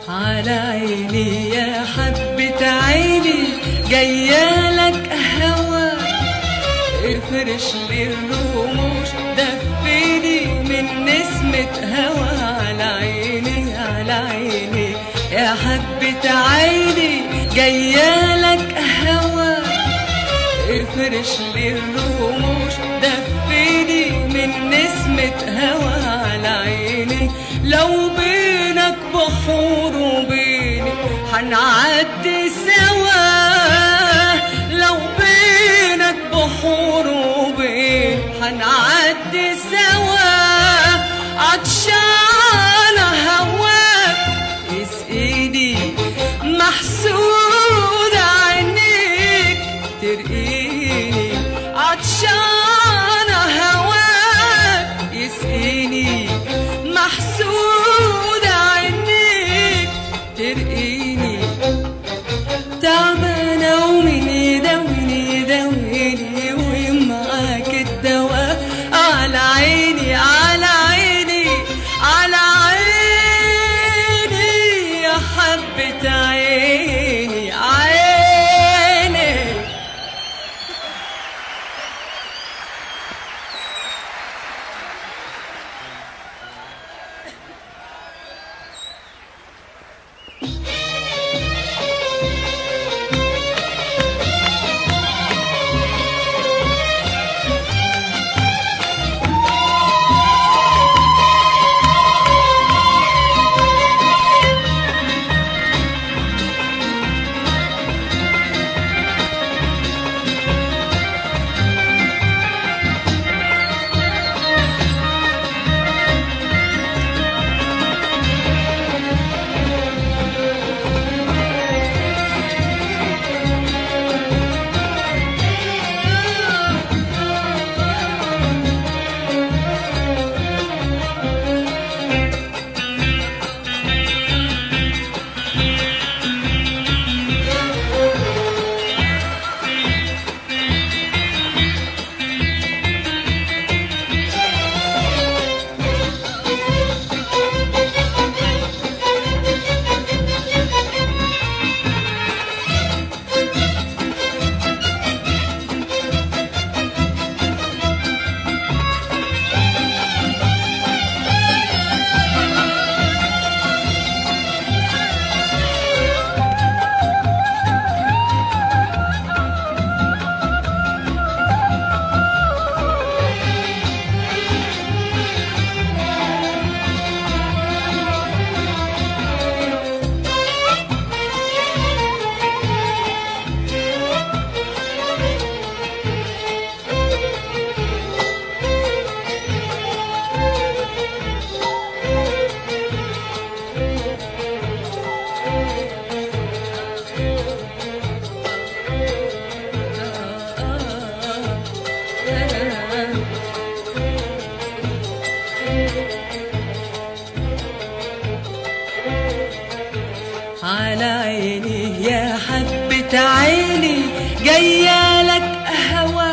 على عيني يا حبة عيني جايالك هوا افرش لي الرموش دفيني من نسمة هوا على عيني على عيني يا حبة عيني جايالك هوا افرش لي الرموش دفيني من نسمة هوا على عيني لو بينك بحور وبيني هنعدي سوا لو بينك بحور وبيني هنعدي سوا عطشانة هواك يسقيني محسود عينيك ترقيني عطشانة هواك يسقيني محسود عينيك ترقيني تعبانة ومين يداويني يداويني ومعاك الدواء على عيني على عيني على عيني يا حبة عيني عيني على عيني يا حبة عيني جايالك هوا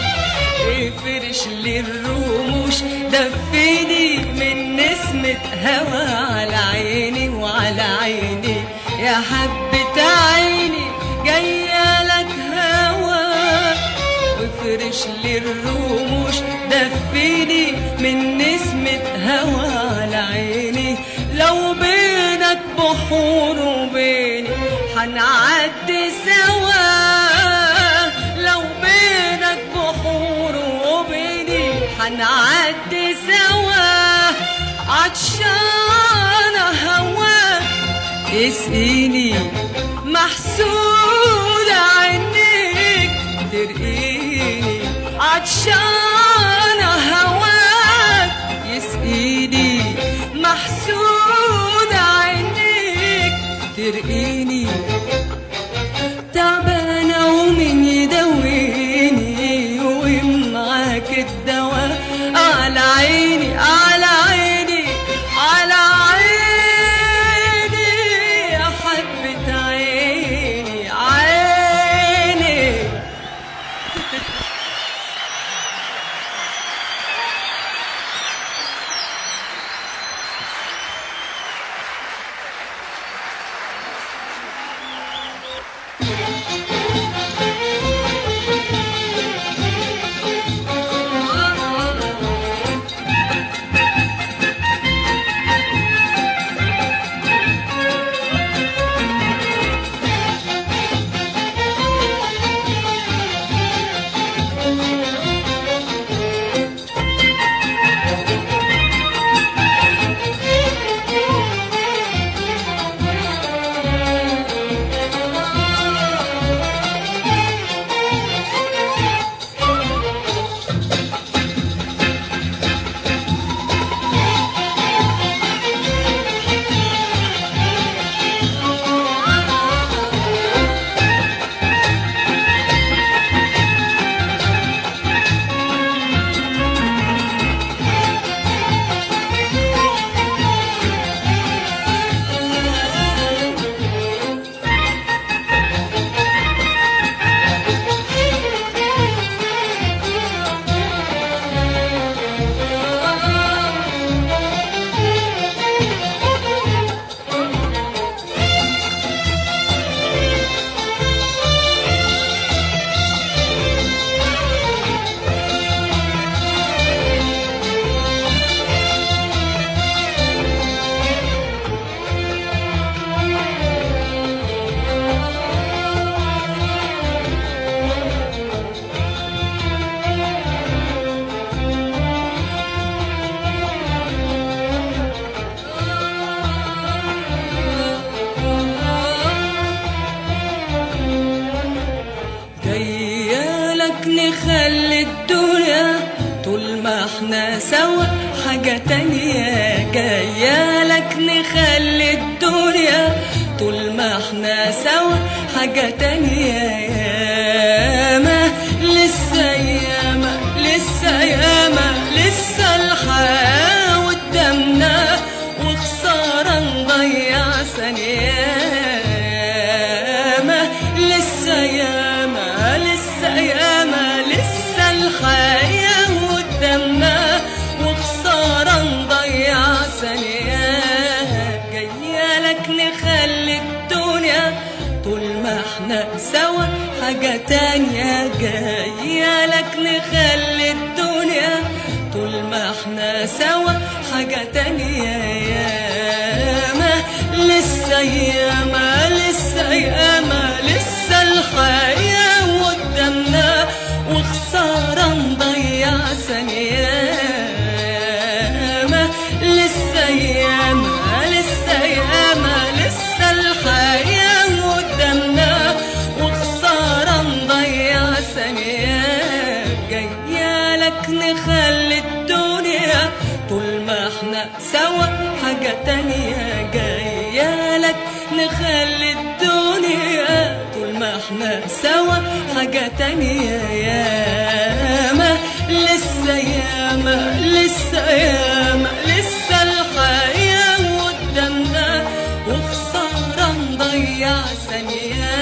افرش لي الرموش دفيني من نسمة هوا على عيني وعلى عيني يا حبة عيني جايالك هوا وافرش لي الرموش دفيني من نسمة هوا على عيني لو بينك بحور وبيني هنعدي سوا لو بينك بحور وبيني هنعدي سوا عطشانة هواك اسقيني محسود عينيك ترقيني عطشانة هواك يسقيني محسود عينيك ترقيني تعبانة ومين يداويني ومعاك الدواء على عيني على عيني على عيني يا حبة عيني عيني الدنيا طول ما احنا سوا حاجة تانية جاية لك نخلي الدنيا طول ما احنا سوا حاجة تانية ياما لسه ياما لسه ياما لسه الحياة قدامنا وخسارة نضيع ثانية ياما لسه ياما لسه ياما لسه الحياة قدامنا وخسارة نضيع ثانية جاية لك نخلي الدنيا طول ما احنا سوا حاجة تانية جاية لك نخلي الدنيا طول ما احنا سوا حاجة تانية ياما لسه ياما لسه ياما لسه الحياة قدامنا وخسارة نضيع ثانية ياما لسه ياما لسه ياما لسه الحياة قدامنا وخسارة نضيع ثانية جاية لك نخلي الدنيا طول ما احنا سوا حاجة تانية جاية لك نخلي الدنيا طول ما احنا سوا حاجة تانية ياما لسه ياما لسه ياما لسه الحياة قدامنا وخسارة نضيع ثانية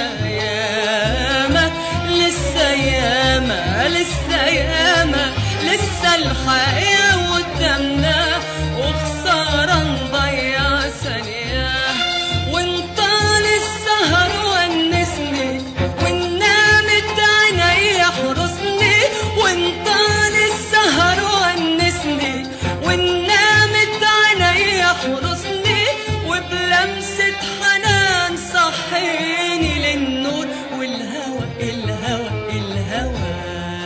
ياما لسه ياما لسه ياما لسه الحياة قدامنا وخسارة نضيع ثانية وانت السهر ونسني ونامت عيني يحرسني وانت السهر ونسني ونامت عيني يحرسني وبلمسة حنان صحيني للنور والهوى الهوى الهوى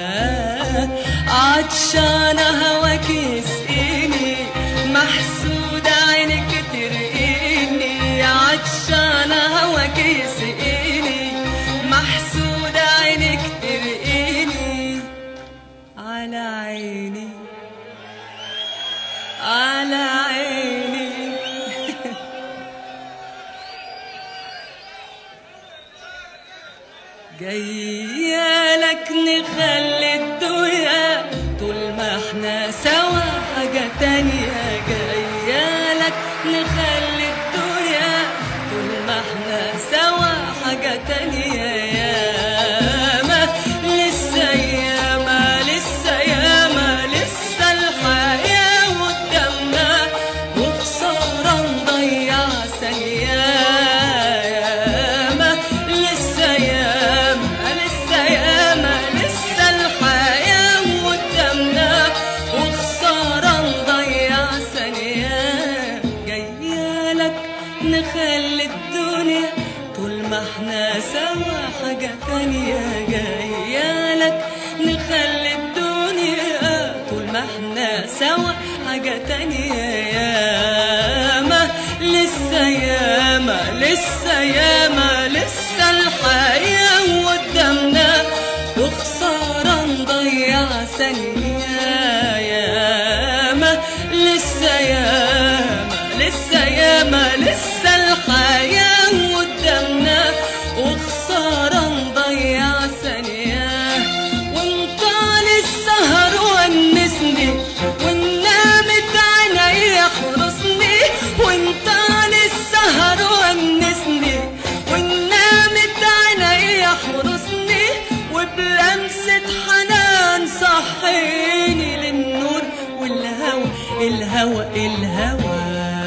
عطشانة هواك يسقيني محسودة عينك ترقيني عطشانة هواك يسقيني محسودة عينك ترقيني على عيني على عيني جاية لك نخلي الدنيا طول ما احنا سوا حاجة تانية جاية لك نخلي الدنيا طول ما احنا سوا حاجة تانية ياما لسه ياما لسه ياما لسه الحياة قدامنا وخسارة نضيع ثانية ياما لسه ياما لسه ياما لسه الحياة قدامنا وخسارة نضيع ثانية جاية لك نخلي الدنيا طول ما احنا سوا حاجة تانية جاية لك نخلي الدنيا طول ما احنا سوا حاجة تانية ياما لسه ياما لسه ياما لسه الحياة قدامنا وخسارة نضيع ثانية ياما لسه ياما لسه ياما لسه الحياة قدامنا وخسارة نضيع ثانية ونطال السهر ونسني ونامت عيني يحرسني ونطال السهر ونسني ونامت عيني يحرسني وبلمسة حنان صحيني للنور والهوى الهوى الهوى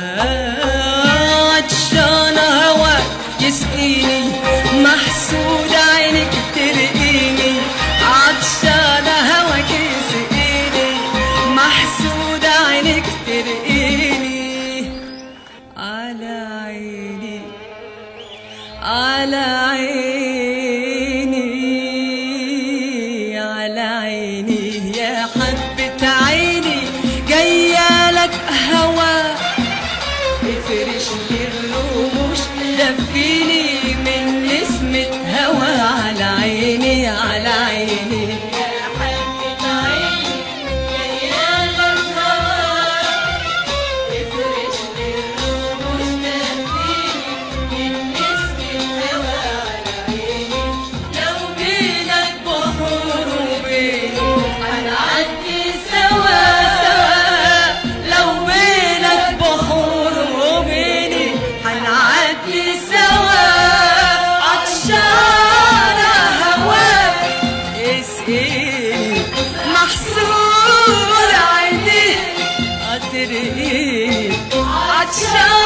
عطشانة هوا يسقيني محسود عينك ترقيني عطشانة هواك يسقيني محسود عينك ترقيني على عيني على عيني على عيني يا حبة عيني جاية لك هوا افرش لي الرموش دفيني من نسمة هوا على عيني على عيني يا حبة عطشان